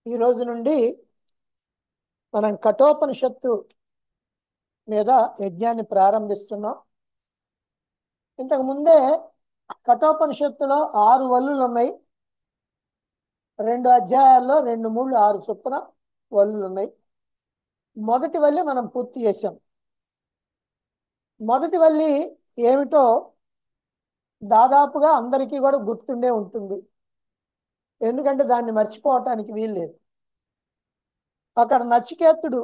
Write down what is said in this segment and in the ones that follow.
ఈ రోజు నుండి మనం కఠోపనిషత్తు మీద యజ్ఞాన్ని ప్రారంభిస్తున్నాం ఇంతకు ముందే కఠోపనిషత్తులో ఆరు వల్లులు ఉన్నాయి రెండు అధ్యాయాల్లో రెండు మూడు ఆరు చొప్పున వల్లులు ఉన్నాయి మొదటి వల్లి మనం పూర్తి చేసాం మొదటి వల్లి ఏమిటో దాదాపుగా అందరికీ కూడా గుర్తుండే ఉంటుంది ఎందుకంటే దాన్ని మర్చిపోవటానికి వీల్లేదు అక్కడ నచికేతుడు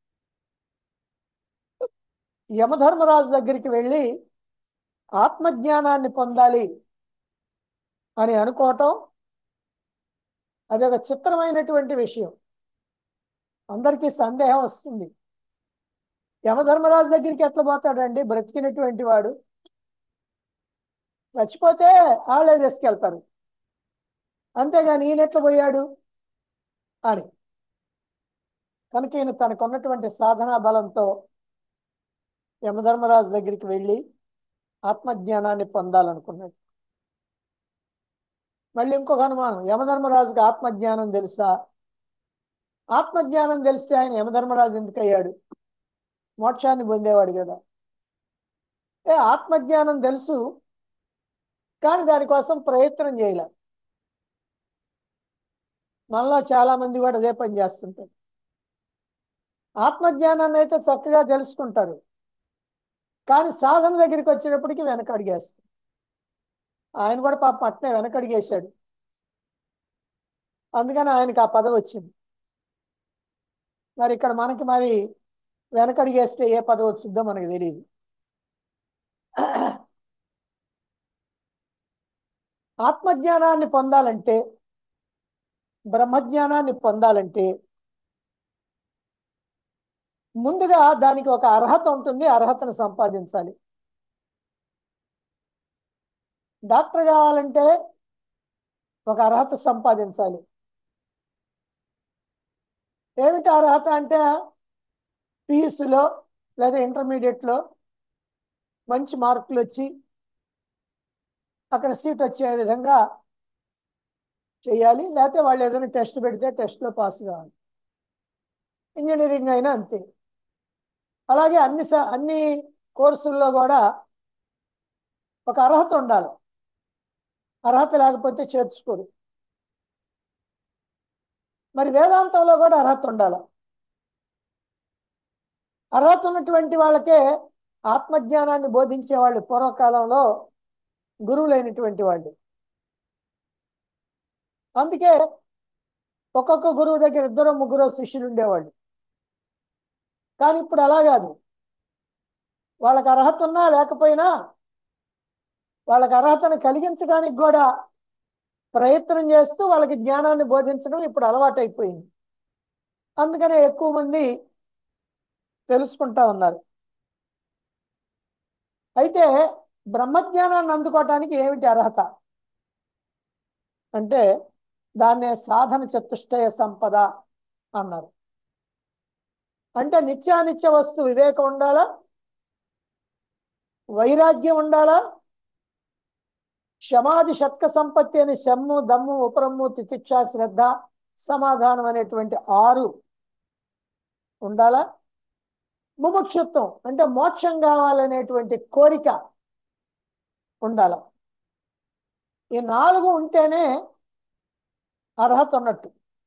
యమధర్మరాజు దగ్గరికి వెళ్ళి ఆత్మజ్ఞానాన్ని పొందాలి అని అనుకోవటం అది ఒక చిత్రమైనటువంటి విషయం అందరికీ సందేహం వస్తుంది యమధర్మరాజు దగ్గరికి ఎట్లా పోతాడండి బ్రతికినటువంటి వాడు చచ్చిపోతే వాళ్ళే తీసుకెళ్తారు అంతేగాని ఈయన ఎట్లా పోయాడు అని కనుక ఈయన తనకున్నటువంటి సాధనా బలంతో యమధర్మరాజు దగ్గరికి వెళ్ళి ఆత్మజ్ఞానాన్ని పొందాలనుకున్నాడు మళ్ళీ ఇంకొక అనుమానం యమధర్మరాజుకి ఆత్మజ్ఞానం తెలుసా ఆత్మజ్ఞానం తెలిస్తే ఆయన యమధర్మరాజు ఎందుకు అయ్యాడు మోక్షాన్ని పొందేవాడు కదా ఏ ఆత్మజ్ఞానం తెలుసు కానీ దానికోసం ప్రయత్నం చేయలే మనలో చాలా మంది కూడా అదే పని చేస్తుంటారు ఆత్మజ్ఞానాన్ని అయితే చక్కగా తెలుసుకుంటారు కానీ సాధన దగ్గరికి వచ్చేటప్పటికి వెనకడిగేస్తారు ఆయన కూడా పాపం అట్నే వెనకడిగేశాడు అందుకని ఆయనకి ఆ పదవి వచ్చింది మరి ఇక్కడ మనకి మరి వెనకడిగేస్తే ఏ పదవి వచ్చిందో మనకు తెలియదు ఆత్మజ్ఞానాన్ని పొందాలంటే బ్రహ్మజ్ఞానాన్ని పొందాలంటే ముందుగా దానికి ఒక అర్హత ఉంటుంది అర్హతను సంపాదించాలి డాక్టర్ కావాలంటే ఒక అర్హత సంపాదించాలి ఏమిటి అర్హత అంటే పియూసీలో లేదా ఇంటర్మీడియట్లో మంచి మార్కులు వచ్చి అక్కడ సీట్ వచ్చే విధంగా చేయాలి లేకపోతే వాళ్ళు ఏదైనా టెస్ట్ పెడితే టెస్ట్లో పాస్ కావాలి ఇంజనీరింగ్ అయినా అంతే అలాగే అన్ని అన్ని కోర్సుల్లో కూడా ఒక అర్హత ఉండాలి అర్హత లేకపోతే చేర్చుకోరు మరి వేదాంతంలో కూడా అర్హత ఉండాలి అర్హత ఉన్నటువంటి వాళ్ళకే ఆత్మజ్ఞానాన్ని బోధించే వాళ్ళు పూర్వకాలంలో గురువులైనటువంటి వాళ్ళు అందుకే ఒక్కొక్క గురువు దగ్గర ఇద్దరు ముగ్గురు శిష్యులు ఉండేవాళ్ళు కానీ ఇప్పుడు అలా కాదు వాళ్ళకి అర్హత ఉన్నా లేకపోయినా వాళ్ళకి అర్హతను కలిగించడానికి కూడా ప్రయత్నం చేస్తూ వాళ్ళకి జ్ఞానాన్ని బోధించడం ఇప్పుడు అలవాటైపోయింది అందుకనే ఎక్కువ మంది తెలుసుకుంటా ఉన్నారు అయితే బ్రహ్మజ్ఞానాన్ని అందుకోవటానికి ఏమిటి అర్హత అంటే దాన్నే సాధన చతుష్టయ సంపద అన్నారు అంటే నిత్యానిత్య వస్తు వివేకం ఉండాలా వైరాగ్యం ఉండాలా క్షమాది షట్క సంపత్తి అని శమ్ము దమ్ము ఉపరమ్ము తితిక్ష శ్రద్ధ సమాధానం అనేటువంటి ఆరు ఉండాలా ముముక్షుత్వం అంటే మోక్షం కావాలనేటువంటి కోరిక ఉండాల ఈ నాలుగు ఉంటేనే అర్హత ఉన్నట్టు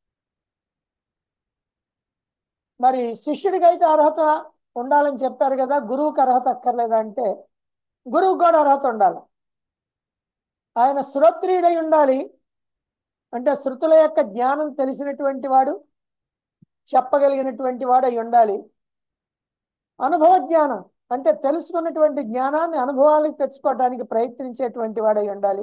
మరి శిష్యుడికి అయితే అర్హత ఉండాలని చెప్పారు కదా గురువుకి అర్హత అక్కర్లేదా అంటే గురువుకి కూడా అర్హత ఉండాలి ఆయన శ్రోత్రియుడై ఉండాలి అంటే శృతుల యొక్క జ్ఞానం తెలిసినటువంటి వాడు చెప్పగలిగినటువంటి వాడు అయి ఉండాలి అనుభవ జ్ఞానం అంటే తెలుసుకున్నటువంటి జ్ఞానాన్ని అనుభవానికి తెచ్చుకోవడానికి ప్రయత్నించేటువంటి వాడై ఉండాలి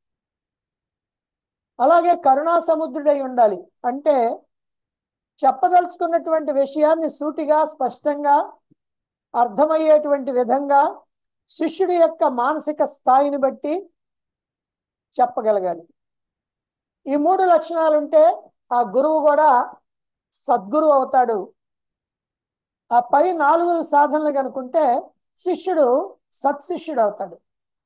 అలాగే కరుణా సముద్రుడై ఉండాలి అంటే చెప్పదలుచుకున్నటువంటి విషయాన్ని సూటిగా స్పష్టంగా అర్థమయ్యేటువంటి విధంగా శిష్యుడి యొక్క మానసిక స్థాయిని బట్టి చెప్పగలగాలి ఈ మూడు లక్షణాలు ఉంటే ఆ గురువు కూడా సద్గురువు అవుతాడు ఆ పై నాలుగు సాధనలు కనుకుంటే శిష్యుడు సత్శిష్యుడు అవుతాడు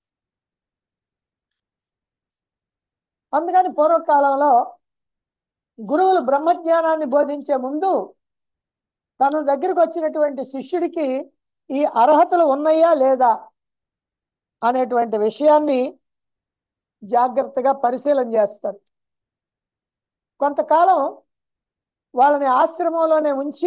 అందుకని పూర్వకాలంలో గురువులు బ్రహ్మజ్ఞానాన్ని బోధించే ముందు తన దగ్గరకు వచ్చినటువంటి శిష్యుడికి ఈ అర్హతలు ఉన్నాయా లేదా అనేటువంటి విషయాన్ని జాగ్రత్తగా పరిశీలన చేస్తారు కొంతకాలం వాళ్ళని ఆశ్రమంలోనే ఉంచి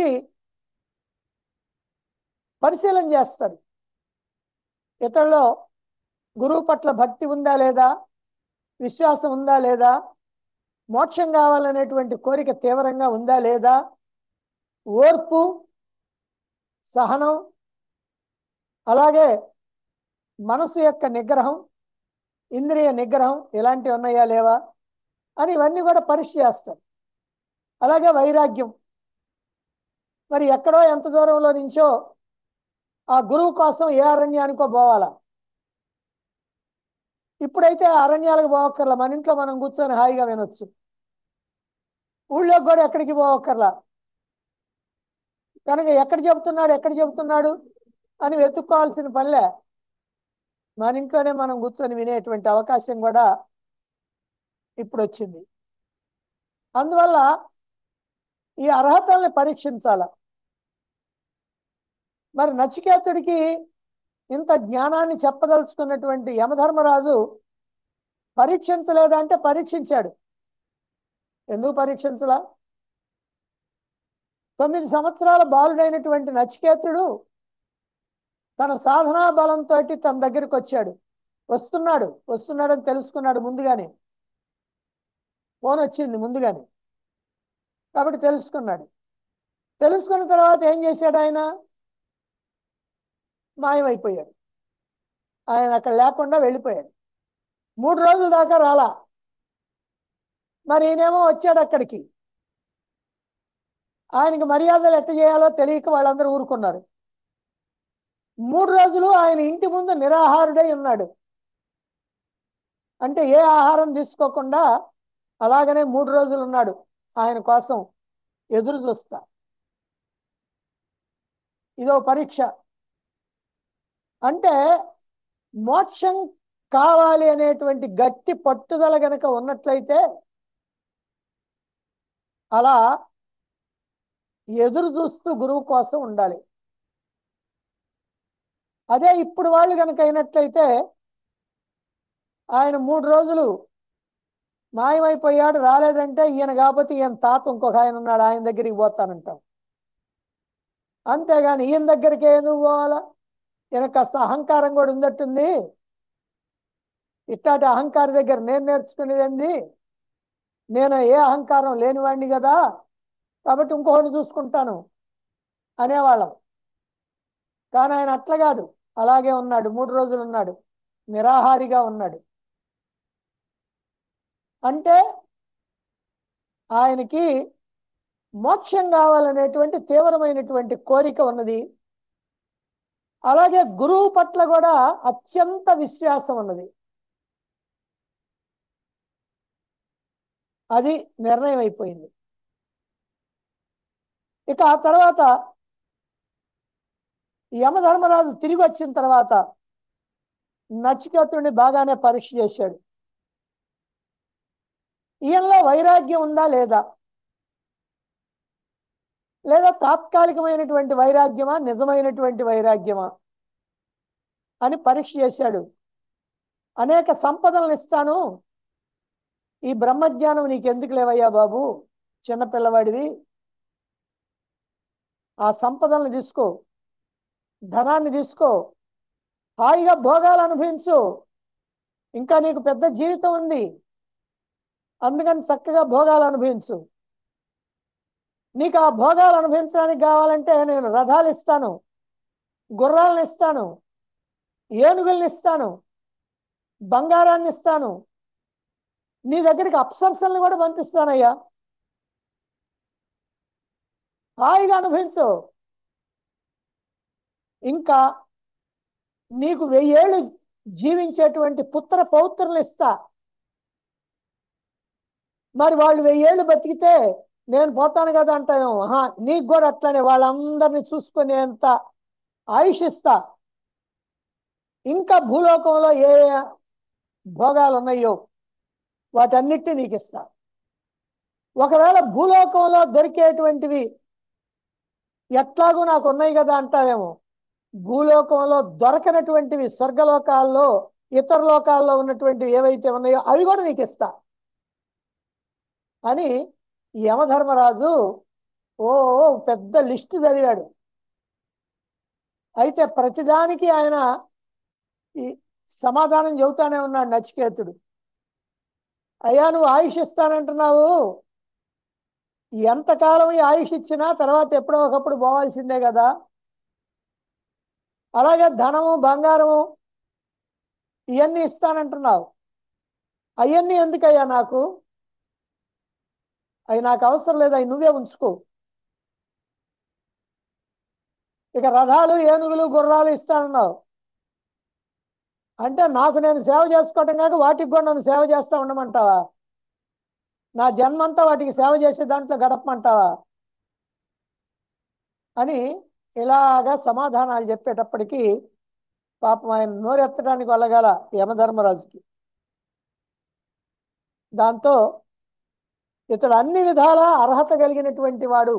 పరిశీలన చేస్తారు ఇతరులో గురువు పట్ల భక్తి ఉందా లేదా విశ్వాసం ఉందా లేదా మోక్షం కావాలనేటువంటి కోరిక తీవ్రంగా ఉందా లేదా ఓర్పు సహనం అలాగే మనసు యొక్క నిగ్రహం ఇంద్రియ నిగ్రహం ఇలాంటివి ఉన్నాయా లేవా అని ఇవన్నీ కూడా పరీక్ష చేస్తారు అలాగే వైరాగ్యం మరి ఎక్కడో ఎంత దూరంలో నుంచో ఆ గురువు కోసం ఏ అరణ్యానికో పోవాలా ఇప్పుడైతే ఆ అరణ్యాలకు పోవక్కర్లా మన ఇంట్లో మనం కూర్చొని హాయిగా వినొచ్చు ఊళ్ళోకి కూడా ఎక్కడికి పోవక్కర్లా కనుక ఎక్కడ చెబుతున్నాడు ఎక్కడ చెబుతున్నాడు అని వెతుక్కోవాల్సిన పనిలే మన ఇంట్లోనే మనం కూర్చొని వినేటువంటి అవకాశం కూడా ఇప్పుడు వచ్చింది అందువల్ల ఈ అర్హతల్ని పరీక్షించాల మరి నచికేతుడికి ఇంత జ్ఞానాన్ని చెప్పదలుచుకున్నటువంటి యమధర్మరాజు పరీక్షించలేదంటే పరీక్షించాడు ఎందుకు పరీక్షించలా తొమ్మిది సంవత్సరాల బాలుడైనటువంటి నచికేతుడు తన సాధనా బలంతో తన దగ్గరికి వచ్చాడు వస్తున్నాడు వస్తున్నాడని తెలుసుకున్నాడు ముందుగానే ఫోన్ వచ్చింది ముందుగానే కాబట్టి తెలుసుకున్నాడు తెలుసుకున్న తర్వాత ఏం చేశాడు ఆయన మాయమైపోయాడు ఆయన అక్కడ లేకుండా వెళ్ళిపోయాడు మూడు రోజుల దాకా రాలా మరి ఈయనేమో వచ్చాడు అక్కడికి ఆయనకి మర్యాదలు ఎట్ట చేయాలో తెలియక వాళ్ళందరూ ఊరుకున్నారు మూడు రోజులు ఆయన ఇంటి ముందు నిరాహారుడై ఉన్నాడు అంటే ఏ ఆహారం తీసుకోకుండా అలాగనే మూడు రోజులు ఉన్నాడు ఆయన కోసం ఎదురు చూస్తా ఇదో పరీక్ష అంటే మోక్షం కావాలి అనేటువంటి గట్టి పట్టుదల గనక ఉన్నట్లయితే అలా ఎదురు చూస్తూ గురువు కోసం ఉండాలి అదే ఇప్పుడు వాళ్ళు కనుక అయినట్లయితే ఆయన మూడు రోజులు మాయమైపోయాడు రాలేదంటే ఈయన కాకపోతే ఈయన తాత ఇంకొక ఆయన ఉన్నాడు ఆయన దగ్గరికి పోతానంటాం అంతేగాని ఈయన దగ్గరికి ఎందుకు పోవాలా ఈయన కాస్త అహంకారం కూడా ఉందట్టుంది ఇట్లాంటి అహంకారి దగ్గర నేను నేర్చుకునేది ఏంది నేను ఏ అహంకారం లేనివాడిని కదా కాబట్టి ఇంకొకటి చూసుకుంటాను అనేవాళ్ళం కానీ ఆయన అట్లా కాదు అలాగే ఉన్నాడు మూడు రోజులు ఉన్నాడు నిరాహారిగా ఉన్నాడు అంటే ఆయనకి మోక్షం కావాలనేటువంటి తీవ్రమైనటువంటి కోరిక ఉన్నది అలాగే గురువు పట్ల కూడా అత్యంత విశ్వాసం ఉన్నది అది నిర్ణయం అయిపోయింది ఇక ఆ తర్వాత యమధర్మరాజు తిరిగి వచ్చిన తర్వాత నచికేతుడిని బాగానే పరీక్ష చేశాడు ఈయనలో వైరాగ్యం ఉందా లేదా లేదా తాత్కాలికమైనటువంటి వైరాగ్యమా నిజమైనటువంటి వైరాగ్యమా అని పరీక్ష చేశాడు అనేక సంపదలను ఇస్తాను ఈ బ్రహ్మజ్ఞానం నీకు ఎందుకు లేవయ్యా బాబు చిన్నపిల్లవాడివి ఆ సంపదలను తీసుకో ధనాన్ని తీసుకో హాయిగా భోగాలు అనుభవించు ఇంకా నీకు పెద్ద జీవితం ఉంది అందుకని చక్కగా భోగాలు అనుభవించు నీకు ఆ భోగాలు అనుభవించడానికి కావాలంటే నేను రథాలు ఇస్తాను గుర్రాలను ఇస్తాను ఏనుగుల్ని ఇస్తాను బంగారాన్ని ఇస్తాను నీ దగ్గరికి అప్సరసల్ని కూడా పంపిస్తానయ్యా హాయిగా అనుభవించు ఇంకా నీకు వెయ్యేళ్ళు జీవించేటువంటి పుత్ర పౌత్రులు ఇస్తా మరి వాళ్ళు వెయ్యేళ్ళు బతికితే నేను పోతాను కదా అంటావేమో ఆహా నీకు కూడా అట్లనే వాళ్ళందరినీ చూసుకునేంత ఆయుష్ ఇస్తా ఇంకా భూలోకంలో ఏ భోగాలు ఉన్నాయో వాటన్నిటిని నీకు ఇస్తా ఒకవేళ భూలోకంలో దొరికేటువంటివి ఎట్లాగూ నాకు ఉన్నాయి కదా అంటావేమో భూలోకంలో దొరకనటువంటివి స్వర్గలోకాల్లో ఇతర లోకాల్లో ఉన్నటువంటివి ఏవైతే ఉన్నాయో అవి కూడా నీకు ఇస్తా అని యమధర్మరాజు ఓ పెద్ద లిస్ట్ చదివాడు అయితే ప్రతిదానికి ఆయన ఈ సమాధానం చెబుతానే ఉన్నాడు నచికేతుడు అయ్యా నువ్వు ఆయుష్ ఇస్తానంటున్నావు ఎంతకాలం ఈ ఆయుష్ ఇచ్చినా తర్వాత ఎప్పుడో ఒకప్పుడు పోవాల్సిందే కదా అలాగే ధనము బంగారము ఇవన్నీ ఇస్తానంటున్నావు అవన్నీ ఎందుకయ్యా నాకు అవి నాకు అవసరం లేదు అవి నువ్వే ఉంచుకో ఇక రథాలు ఏనుగులు గుర్రాలు ఇస్తానన్నావు అంటే నాకు నేను సేవ చేసుకోవటం కాక వాటికి కూడా నన్ను సేవ చేస్తా ఉండమంటావా నా జన్మంతా వాటికి సేవ చేసే దాంట్లో గడపమంటావా అని ఇలాగా సమాధానాలు చెప్పేటప్పటికీ పాపం ఆయన నోరెత్తడానికి వెళ్ళగల యమధర్మరాజుకి దాంతో ఇతడు అన్ని విధాల అర్హత కలిగినటువంటి వాడు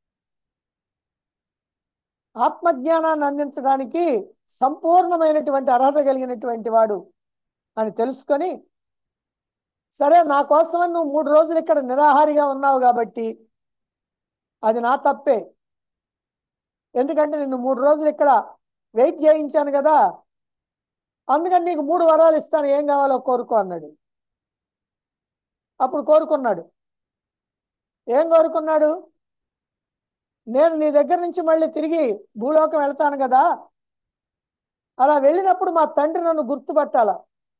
ఆత్మజ్ఞానాన్ని అందించడానికి సంపూర్ణమైనటువంటి అర్హత కలిగినటువంటి వాడు అని తెలుసుకొని సరే నా కోసమని నువ్వు మూడు రోజులు ఇక్కడ నిరాహారిగా ఉన్నావు కాబట్టి అది నా తప్పే ఎందుకంటే నిన్ను మూడు రోజులు ఇక్కడ వెయిట్ చేయించాను కదా అందుకని నీకు మూడు వరాలు ఇస్తాను ఏం కావాలో కోరుకో అన్నాడు అప్పుడు కోరుకున్నాడు ఏం కోరుకున్నాడు నేను నీ దగ్గర నుంచి మళ్ళీ తిరిగి భూలోకం వెళ్తాను కదా అలా వెళ్ళినప్పుడు మా తండ్రి నన్ను గుర్తుపట్టాల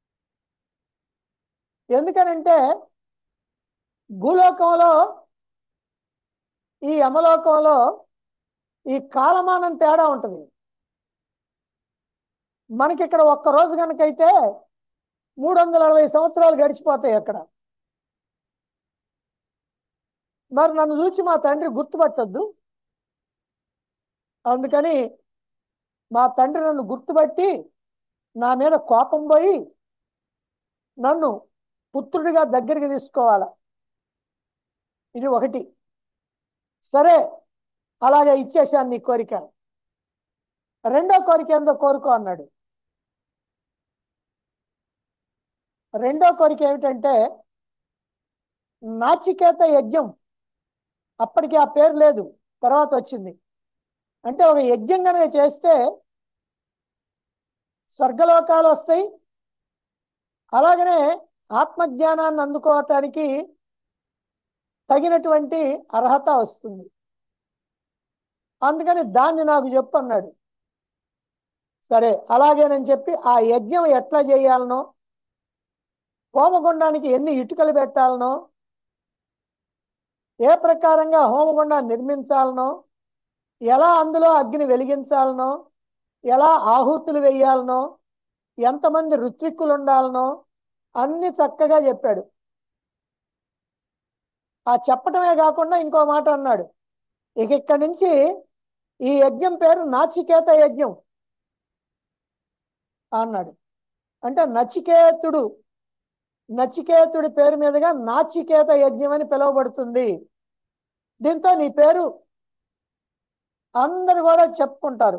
ఎందుకనంటే భూలోకంలో ఈ యమలోకంలో ఈ కాలమానం తేడా ఉంటుంది మనకి ఇక్కడ ఒక్క రోజు కనుకైతే మూడు వందల అరవై సంవత్సరాలు గడిచిపోతాయి అక్కడ మరి నన్ను చూసి మా తండ్రి గుర్తుపట్టద్దు అందుకని మా తండ్రి నన్ను గుర్తుపట్టి నా మీద కోపం పోయి నన్ను పుత్రుడిగా దగ్గరికి తీసుకోవాల ఇది ఒకటి సరే అలాగే ఇచ్చేసాను నీ కోరిక రెండో కోరిక ఏందో కోరుకో అన్నాడు రెండో కోరిక ఏమిటంటే నాచికేత యజ్ఞం అప్పటికి ఆ పేరు లేదు తర్వాత వచ్చింది అంటే ఒక యజ్ఞం కనుక చేస్తే స్వర్గలోకాలు వస్తాయి అలాగనే ఆత్మజ్ఞానాన్ని అందుకోవటానికి తగినటువంటి అర్హత వస్తుంది అందుకని దాన్ని నాకు చెప్పు అన్నాడు సరే అలాగేనని చెప్పి ఆ యజ్ఞం ఎట్లా చేయాలనో హోమగుండానికి ఎన్ని ఇటుకలు పెట్టాలనో ఏ ప్రకారంగా హోమగుండాన్ని నిర్మించాలనో ఎలా అందులో అగ్ని వెలిగించాలనో ఎలా ఆహుతులు వేయాలనో ఎంతమంది ఋత్విక్కులు ఉండాలనో అన్ని చక్కగా చెప్పాడు ఆ చెప్పటమే కాకుండా ఇంకో మాట అన్నాడు ఇక ఇక్కడి నుంచి ఈ యజ్ఞం పేరు నాచికేత యజ్ఞం అన్నాడు అంటే నచికేతుడు నచికేతుడి పేరు మీదుగా నాచికేత యజ్ఞం అని పిలువబడుతుంది దీంతో నీ పేరు అందరు కూడా చెప్పుకుంటారు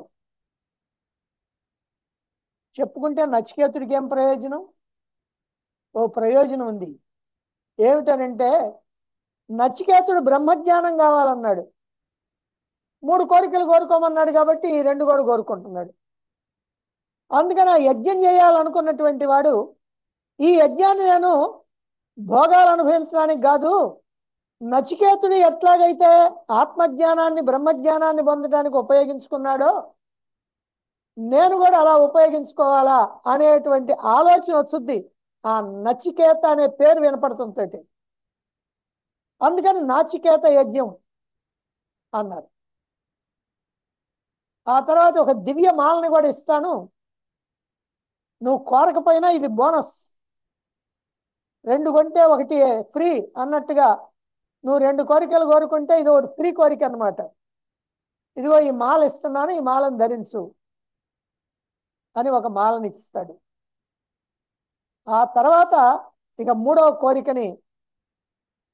చెప్పుకుంటే నచికేతుడికి ఏం ప్రయోజనం ఓ ప్రయోజనం ఉంది ఏమిటనంటే నచికేతుడు బ్రహ్మజ్ఞానం కావాలన్నాడు మూడు కోరికలు కోరుకోమన్నాడు కాబట్టి ఈ రెండు కూడా కోరుకుంటున్నాడు అందుకని ఆ యజ్ఞం చేయాలనుకున్నటువంటి వాడు ఈ యజ్ఞాన్ని నేను భోగాలు అనుభవించడానికి కాదు నచికేతుడు ఎట్లాగైతే ఆత్మజ్ఞానాన్ని బ్రహ్మజ్ఞానాన్ని పొందడానికి ఉపయోగించుకున్నాడో నేను కూడా అలా ఉపయోగించుకోవాలా అనేటువంటి ఆలోచన వచ్చుద్ది ఆ నచికేత అనే పేరు వినపడుతుంది అందుకని నాచికేత యజ్ఞం అన్నారు ఆ తర్వాత ఒక దివ్య మాలని కూడా ఇస్తాను నువ్వు కోరకపోయినా ఇది బోనస్ రెండు కొంటే ఒకటి ఫ్రీ అన్నట్టుగా నువ్వు రెండు కోరికలు కోరుకుంటే ఇది ఒకటి ఫ్రీ కోరిక అనమాట ఇదిగో ఈ మాల ఇస్తున్నాను ఈ మాలను ధరించు అని ఒక మాలని ఇస్తాడు ఆ తర్వాత ఇక మూడవ కోరికని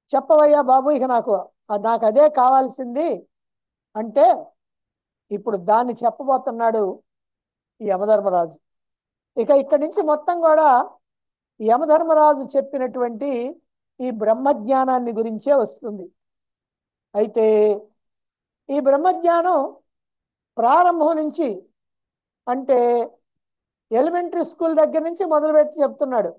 చెప్పవయ్యా బాబు ఇక నాకు ఆ- నాకు అదే కావాల్సింది అంటే ఇప్పుడు దాన్ని చెప్పబోతున్నాడు ఈ యమధర్మరాజు ఇక ఇక్కడి నుంచి మొత్తం కూడా యమధర్మరాజు చెప్పినటువంటి ఈ బ్రహ్మజ్ఞానాన్ని గురించే వస్తుంది అయితే ఈ బ్రహ్మజ్ఞానం ప్రారంభం నుంచి అంటే ఎలిమెంటరీ స్కూల్ దగ్గర నుంచి మొదలుపెట్టి చెప్తున్నాడు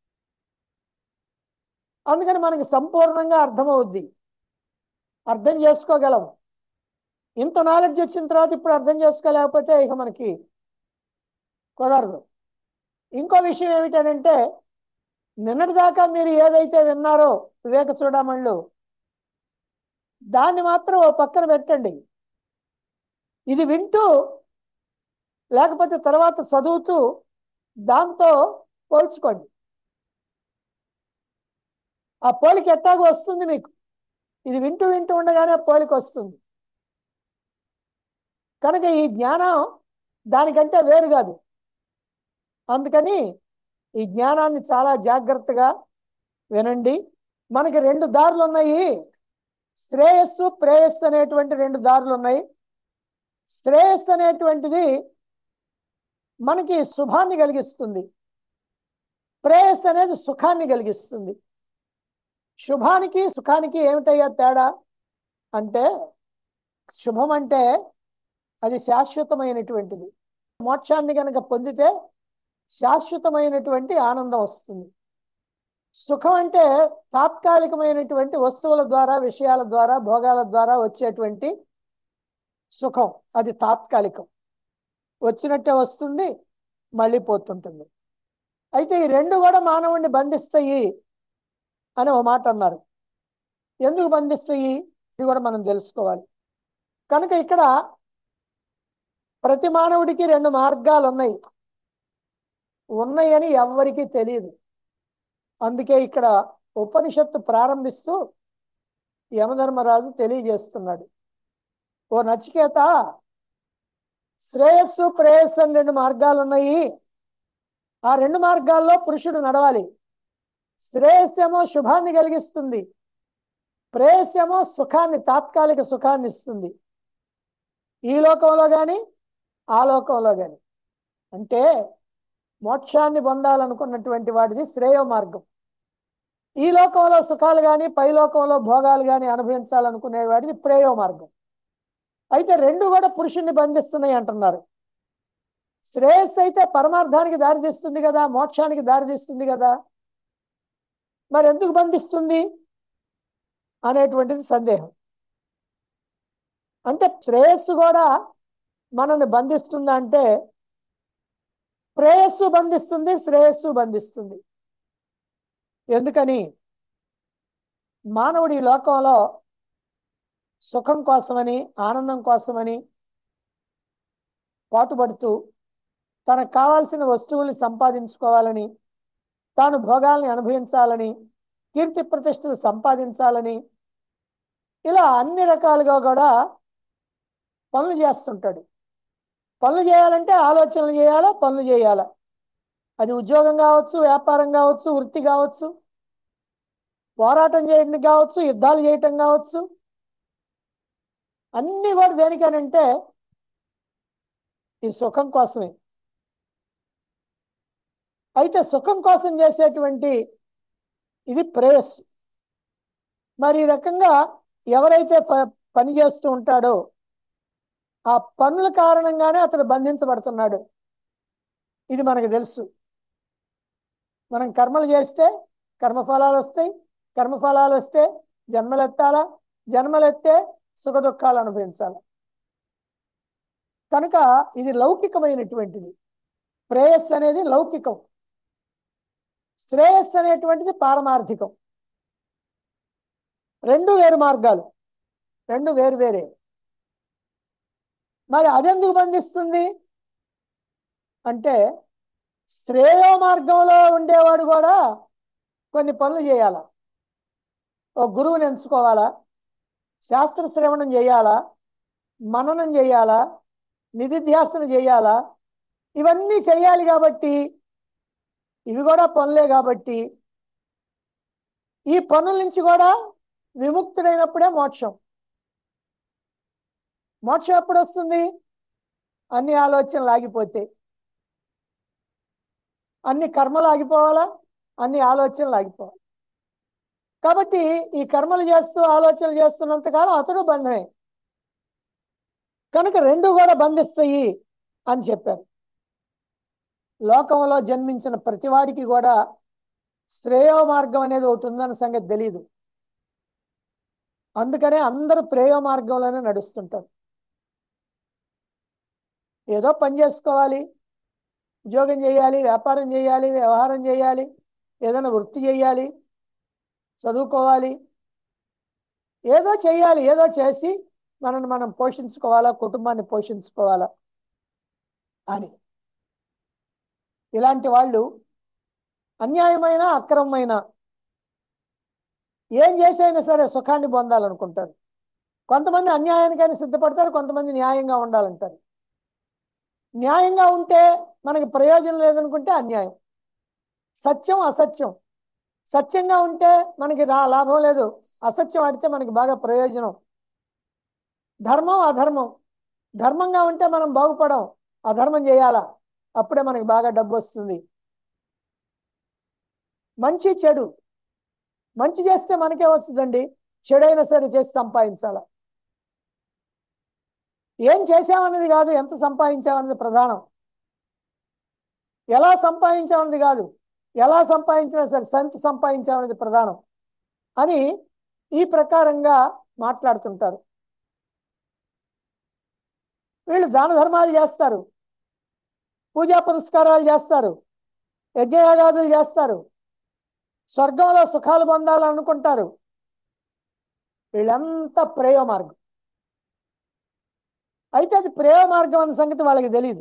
అందుకని మనకి సంపూర్ణంగా అర్థమవుద్ది అర్థం చేసుకోగలం ఇంత నాలెడ్జ్ వచ్చిన తర్వాత ఇప్పుడు అర్థం చేసుకోలేకపోతే ఇక మనకి కుదరదు ఇంకో విషయం ఏమిటనంటే నిన్నటిదాకా మీరు ఏదైతే విన్నారో వివేక చూడమళ్ళు దాన్ని మాత్రం ఓ పక్కన పెట్టండి ఇది వింటూ లేకపోతే తర్వాత చదువుతూ దాంతో పోల్చుకోండి ఆ పోలిక ఎట్టాగో వస్తుంది మీకు ఇది వింటూ వింటూ ఉండగానే పోలిక వస్తుంది కనుక ఈ జ్ఞానం దానికంటే వేరు కాదు అందుకని ఈ జ్ఞానాన్ని చాలా జాగ్రత్తగా వినండి మనకి రెండు దారులు ఉన్నాయి శ్రేయస్సు ప్రేయస్సు అనేటువంటి రెండు దారులు ఉన్నాయి శ్రేయస్సు అనేటువంటిది మనకి శుభాన్ని కలిగిస్తుంది ప్రేయస్సు అనేది సుఖాన్ని కలిగిస్తుంది శుభానికి సుఖానికి ఏమిటయ్యా తేడా అంటే శుభం అంటే అది శాశ్వతమైనటువంటిది మోక్షాన్ని గనక పొందితే శాశ్వతమైనటువంటి ఆనందం వస్తుంది సుఖం అంటే తాత్కాలికమైనటువంటి వస్తువుల ద్వారా విషయాల ద్వారా భోగాల ద్వారా వచ్చేటువంటి సుఖం అది తాత్కాలికం వచ్చినట్టే వస్తుంది మళ్ళీ పోతుంటుంది అయితే ఈ రెండు కూడా మానవుణ్ణి బంధిస్తాయి అని ఒక మాట అన్నారు ఎందుకు బంధిస్తాయి ఇది కూడా మనం తెలుసుకోవాలి కనుక ఇక్కడ ప్రతి మానవుడికి రెండు మార్గాలు ఉన్నాయి ఉన్నాయని ఎవ్వరికీ తెలియదు అందుకే ఇక్కడ ఉపనిషత్తు ప్రారంభిస్తూ యమధర్మరాజు తెలియజేస్తున్నాడు ఓ నచికేత శ్రేయస్సు ప్రేయస్సు అని రెండు మార్గాలు ఉన్నాయి ఆ రెండు మార్గాల్లో పురుషుడు నడవాలి శ్రేయస్సేమో శుభాన్ని కలిగిస్తుంది ప్రేయస్సేమో సుఖాన్ని తాత్కాలిక సుఖాన్ని ఇస్తుంది ఈ లోకంలో కానీ ఆ లోకంలో కానీ అంటే మోక్షాన్ని పొందాలనుకున్నటువంటి వాడిది శ్రేయో మార్గం ఈ లోకంలో సుఖాలు కానీ పై లోకంలో భోగాలు కానీ అనుభవించాలనుకునే వాడిది ప్రేయో మార్గం అయితే రెండు కూడా పురుషుణ్ణి బంధిస్తున్నాయి అంటున్నారు శ్రేయస్సు అయితే పరమార్థానికి దారితీస్తుంది కదా మోక్షానికి దారితీస్తుంది కదా మరి ఎందుకు బంధిస్తుంది అనేటువంటిది సందేహం అంటే శ్రేయస్సు కూడా మనల్ని బంధిస్తుందా అంటే ప్రేయస్సు బంధిస్తుంది శ్రేయస్సు బంధిస్తుంది ఎందుకని మానవుడి లోకంలో సుఖం కోసమని ఆనందం కోసమని పాటుపడుతూ తనకు కావాల్సిన వస్తువుల్ని సంపాదించుకోవాలని తాను భోగాల్ని అనుభవించాలని కీర్తి ప్రతిష్టలు సంపాదించాలని ఇలా అన్ని రకాలుగా కూడా పనులు చేస్తుంటాడు పనులు చేయాలంటే ఆలోచనలు చేయాలా పనులు చేయాలా అది ఉద్యోగం కావచ్చు వ్యాపారం కావచ్చు వృత్తి కావచ్చు పోరాటం చేయడం కావచ్చు యుద్ధాలు చేయటం కావచ్చు అన్నీ కూడా దేనికనంటే ఈ సుఖం కోసమే అయితే సుఖం కోసం చేసేటువంటి ఇది ప్రేయస్సు మరి ఈ రకంగా ఎవరైతే ప పని చేస్తూ ఉంటాడో ఆ పనుల కారణంగానే అతడు బంధించబడుతున్నాడు ఇది మనకు తెలుసు మనం కర్మలు చేస్తే కర్మఫలాలు వస్తాయి కర్మఫలాలు వస్తే జన్మలెత్తాలా జన్మలెత్తే సుఖ దుఃఖాలు అనుభవించాలి కనుక ఇది లౌకికమైనటువంటిది ప్రేయస్ అనేది లౌకికం శ్రేయస్ అనేటువంటిది పారమార్థికం రెండు వేరు మార్గాలు రెండు వేరు వేరే మరి అదెందుకు బంధిస్తుంది అంటే శ్రేయో మార్గంలో ఉండేవాడు కూడా కొన్ని పనులు చేయాల ఒక గురువుని ఎంచుకోవాలా శాస్త్ర శ్రవణం చేయాలా మననం చేయాలా నిధిధ్యాసన చేయాలా ఇవన్నీ చేయాలి కాబట్టి ఇవి కూడా పనులే కాబట్టి ఈ పనుల నుంచి కూడా విముక్తుడైనప్పుడే మోక్షం మోక్షం ఎప్పుడు వస్తుంది అన్ని ఆలోచనలు ఆగిపోతే అన్ని కర్మలు ఆగిపోవాలా అన్ని ఆలోచనలు ఆగిపోవాలి కాబట్టి ఈ కర్మలు చేస్తూ ఆలోచనలు చేస్తున్నంతకాలం అతడు బంధమే కనుక రెండు కూడా బంధిస్తాయి అని చెప్పారు లోకంలో జన్మించిన ప్రతివాడికి కూడా శ్రేయో మార్గం అనేది ఒకటి ఉందన్న సంగతి తెలియదు అందుకనే అందరూ ప్రేయో మార్గంలోనే నడుస్తుంటారు ఏదో పని చేసుకోవాలి ఉద్యోగం చేయాలి వ్యాపారం చేయాలి వ్యవహారం చేయాలి ఏదైనా వృత్తి చేయాలి చదువుకోవాలి ఏదో చేయాలి ఏదో చేసి మనల్ని మనం పోషించుకోవాలా కుటుంబాన్ని పోషించుకోవాలా అని ఇలాంటి వాళ్ళు అన్యాయమైన అక్రమమైన ఏం చేసైనా సరే సుఖాన్ని పొందాలనుకుంటారు కొంతమంది అన్యాయానికైనా సిద్ధపడతారు కొంతమంది న్యాయంగా ఉండాలంటారు న్యాయంగా ఉంటే మనకి ప్రయోజనం లేదనుకుంటే అన్యాయం సత్యం అసత్యం సత్యంగా ఉంటే మనకి రా లాభం లేదు అసత్యం ఆడితే మనకి బాగా ప్రయోజనం ధర్మం అధర్మం ధర్మంగా ఉంటే మనం బాగుపడం అధర్మం చేయాలా అప్పుడే మనకి బాగా డబ్బు వస్తుంది మంచి చెడు మంచి చేస్తే మనకే వస్తుందండి చెడైనా సరే చేసి సంపాదించాల ఏం చేసామన్నది కాదు ఎంత సంపాదించామన్నది ప్రధానం ఎలా సంపాదించామన్నది కాదు ఎలా సంపాదించినా సరే సంత సంపాదించామన్నది ప్రధానం అని ఈ ప్రకారంగా మాట్లాడుతుంటారు వీళ్ళు దాన ధర్మాలు చేస్తారు పూజా పురస్కారాలు చేస్తారు యజ్ఞయాగాదులు చేస్తారు స్వర్గంలో సుఖాలు పొందాలనుకుంటారు వీళ్ళంతా ప్రేమ మార్గం అయితే అది ప్రేమ మార్గం అన్న సంగతి వాళ్ళకి తెలియదు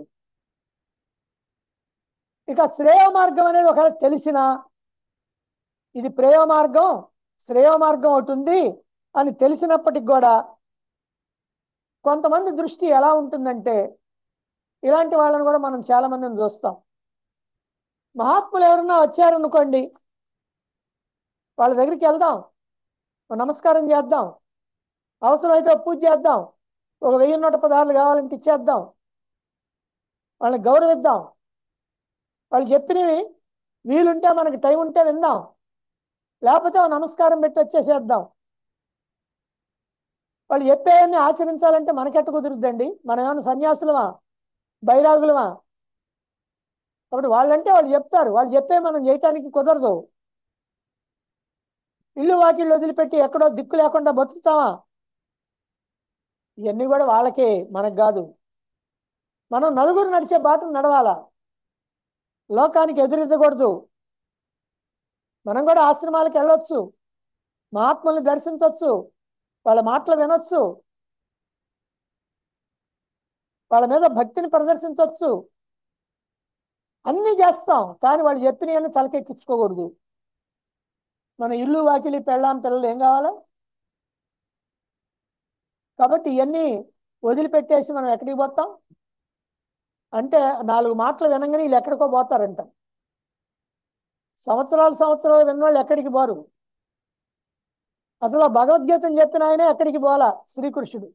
ఇక శ్రేయ మార్గం అనేది ఒకవేళ తెలిసినా ఇది ప్రేమ మార్గం శ్రేయ మార్గం ఒకటి ఉంది అని తెలిసినప్పటికి కూడా కొంతమంది దృష్టి ఎలా ఉంటుందంటే ఇలాంటి వాళ్ళని కూడా మనం చాలా మందిని చూస్తాం మహాత్ములు ఎవరన్నా వచ్చారనుకోండి వాళ్ళ దగ్గరికి వెళ్దాం ఒక నమస్కారం చేద్దాం అవసరమైతే ఒక పూజ చేద్దాం ఒక వెయ్యి నూట పదార్లు కావాలంటే ఇచ్చేద్దాం వాళ్ళని గౌరవిద్దాం వాళ్ళు చెప్పినవి వీలుంటే మనకి టైం ఉంటే విందాం లేకపోతే ఒక నమస్కారం పెట్టి వచ్చేసేద్దాం వాళ్ళు చెప్పేవన్నీ ఆచరించాలంటే మనకెట్ట కుదురుద్దండి మనం ఏమైనా సన్యాసులమా బైరాగులమా కాబట్టి వాళ్ళంటే వాళ్ళు చెప్తారు వాళ్ళు చెప్పే మనం చేయటానికి కుదరదు ఇల్లు వాకిళ్ళు వదిలిపెట్టి ఎక్కడో దిక్కు లేకుండా బతుకుతామా ఇవన్నీ కూడా వాళ్ళకే మనకు కాదు మనం నలుగురు నడిచే బాటను నడవాలా లోకానికి ఎదురించకూడదు మనం కూడా ఆశ్రమాలకు వెళ్ళొచ్చు మహాత్ముల్ని దర్శించవచ్చు వాళ్ళ మాటలు వినొచ్చు వాళ్ళ మీద భక్తిని ప్రదర్శించవచ్చు అన్ని చేస్తాం కానీ వాళ్ళు చెప్పినవన్నీ తలకెక్కించుకోకూడదు మన ఇల్లు వాకిలి పెళ్ళాం పిల్లలు ఏం కావాలా కాబట్టి ఇవన్నీ వదిలిపెట్టేసి మనం ఎక్కడికి పోతాం అంటే నాలుగు మాటలు వినంగానే వీళ్ళు ఎక్కడికో పోతారంట సంవత్సరాలు సంవత్సరాలు విన్నవాళ్ళు ఎక్కడికి పోరు అసలు ఆ భగవద్గీతను చెప్పిన ఆయనే ఎక్కడికి పోలా శ్రీకృష్ణుడు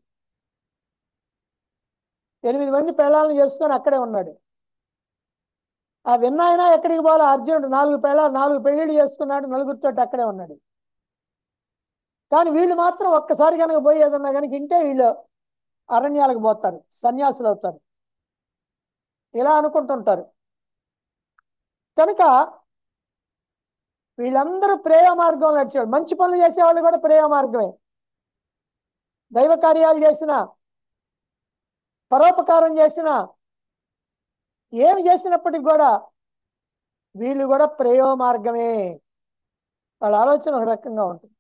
ఎనిమిది మంది పెళ్ళాలను చేసుకొని అక్కడే ఉన్నాడు ఆ విన్న ఆయన ఎక్కడికి పోలా అర్జునుడు నాలుగు పెళ్ళ నాలుగు పెళ్లిళ్ళు చేసుకున్నాడు నలుగురితో అక్కడే ఉన్నాడు కానీ వీళ్ళు మాత్రం ఒక్కసారి కనుక పోయి ఏదన్నా కనుక ఇంటే వీళ్ళు అరణ్యాలకు పోతారు సన్యాసులు అవుతారు ఇలా అనుకుంటుంటారు కనుక వీళ్ళందరూ ప్రేమ మార్గంలో నడిచేవాళ్ళు మంచి పనులు చేసేవాళ్ళు కూడా ప్రేమ మార్గమే దైవ కార్యాలు చేసిన పరోపకారం చేసిన ఏమి చేసినప్పటికి కూడా వీళ్ళు కూడా ప్రేమ మార్గమే వాళ్ళ ఆలోచన ఒక రకంగా ఉంటుంది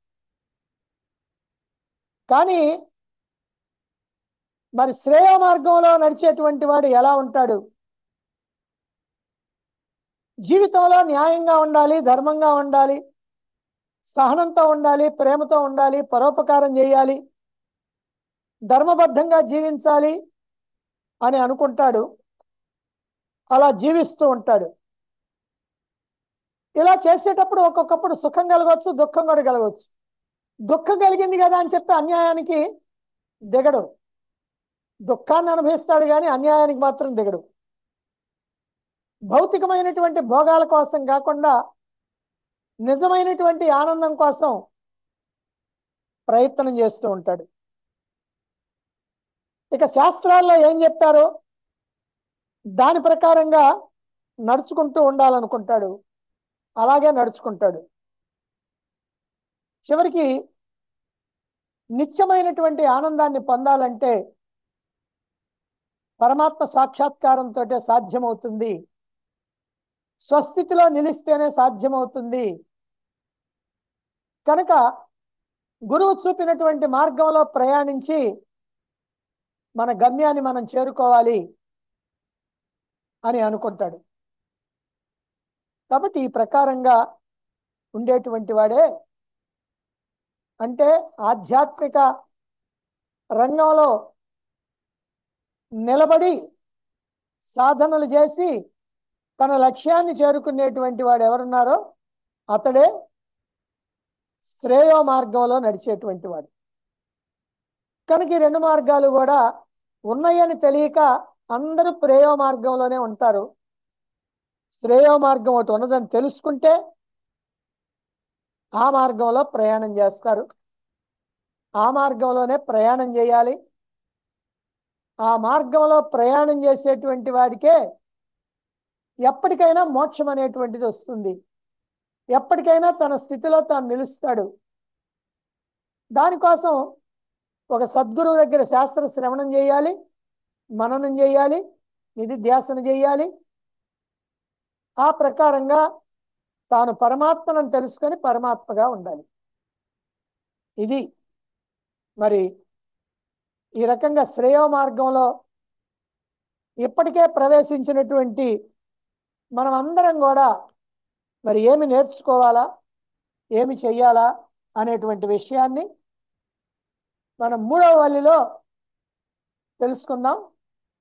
కానీ మరి శ్రేయ మార్గంలో నడిచేటువంటి వాడు ఎలా ఉంటాడు జీవితంలో న్యాయంగా ఉండాలి ధర్మంగా ఉండాలి సహనంతో ఉండాలి ప్రేమతో ఉండాలి పరోపకారం చేయాలి ధర్మబద్ధంగా జీవించాలి అని అనుకుంటాడు అలా జీవిస్తూ ఉంటాడు ఇలా చేసేటప్పుడు ఒక్కొక్కప్పుడు సుఖం కలగవచ్చు దుఃఖం కూడా కలగవచ్చు దుఃఖం కలిగింది కదా అని చెప్పి అన్యాయానికి దిగడు దుఃఖాన్ని అనుభవిస్తాడు కానీ అన్యాయానికి మాత్రం దిగడు భౌతికమైనటువంటి భోగాల కోసం కాకుండా నిజమైనటువంటి ఆనందం కోసం ప్రయత్నం చేస్తూ ఉంటాడు ఇక శాస్త్రాల్లో ఏం చెప్పారో దాని ప్రకారంగా నడుచుకుంటూ ఉండాలనుకుంటాడు అలాగే నడుచుకుంటాడు చివరికి నిత్యమైనటువంటి ఆనందాన్ని పొందాలంటే పరమాత్మ సాక్షాత్కారంతో సాధ్యమవుతుంది స్వస్థితిలో నిలిస్తేనే సాధ్యమవుతుంది కనుక గురువు చూపినటువంటి మార్గంలో ప్రయాణించి మన గమ్యాన్ని మనం చేరుకోవాలి అని అనుకుంటాడు కాబట్టి ఈ ప్రకారంగా ఉండేటువంటి వాడే అంటే ఆధ్యాత్మిక రంగంలో నిలబడి సాధనలు చేసి తన లక్ష్యాన్ని చేరుకునేటువంటి వాడు ఎవరున్నారో అతడే శ్రేయో మార్గంలో నడిచేటువంటి వాడు కనుక ఈ రెండు మార్గాలు కూడా ఉన్నాయని తెలియక అందరూ ప్రేయో మార్గంలోనే ఉంటారు శ్రేయో మార్గం ఒకటి ఉన్నదని తెలుసుకుంటే ఆ మార్గంలో ప్రయాణం చేస్తారు ఆ మార్గంలోనే ప్రయాణం చేయాలి ఆ మార్గంలో ప్రయాణం చేసేటువంటి వాడికే ఎప్పటికైనా మోక్షం అనేటువంటిది వస్తుంది ఎప్పటికైనా తన స్థితిలో తాను నిలుస్తాడు దానికోసం ఒక సద్గురువు దగ్గర శాస్త్ర శ్రవణం చేయాలి మననం చేయాలి నిధిధ్యాసన చేయాలి ఆ ప్రకారంగా తాను పరమాత్మను తెలుసుకొని పరమాత్మగా ఉండాలి ఇది మరి ఈ రకంగా శ్రేయో మార్గంలో ఇప్పటికే ప్రవేశించినటువంటి మనం అందరం కూడా మరి ఏమి నేర్చుకోవాలా ఏమి చెయ్యాలా అనేటువంటి విషయాన్ని మనం మూడవ వల్లిలో తెలుసుకుందాం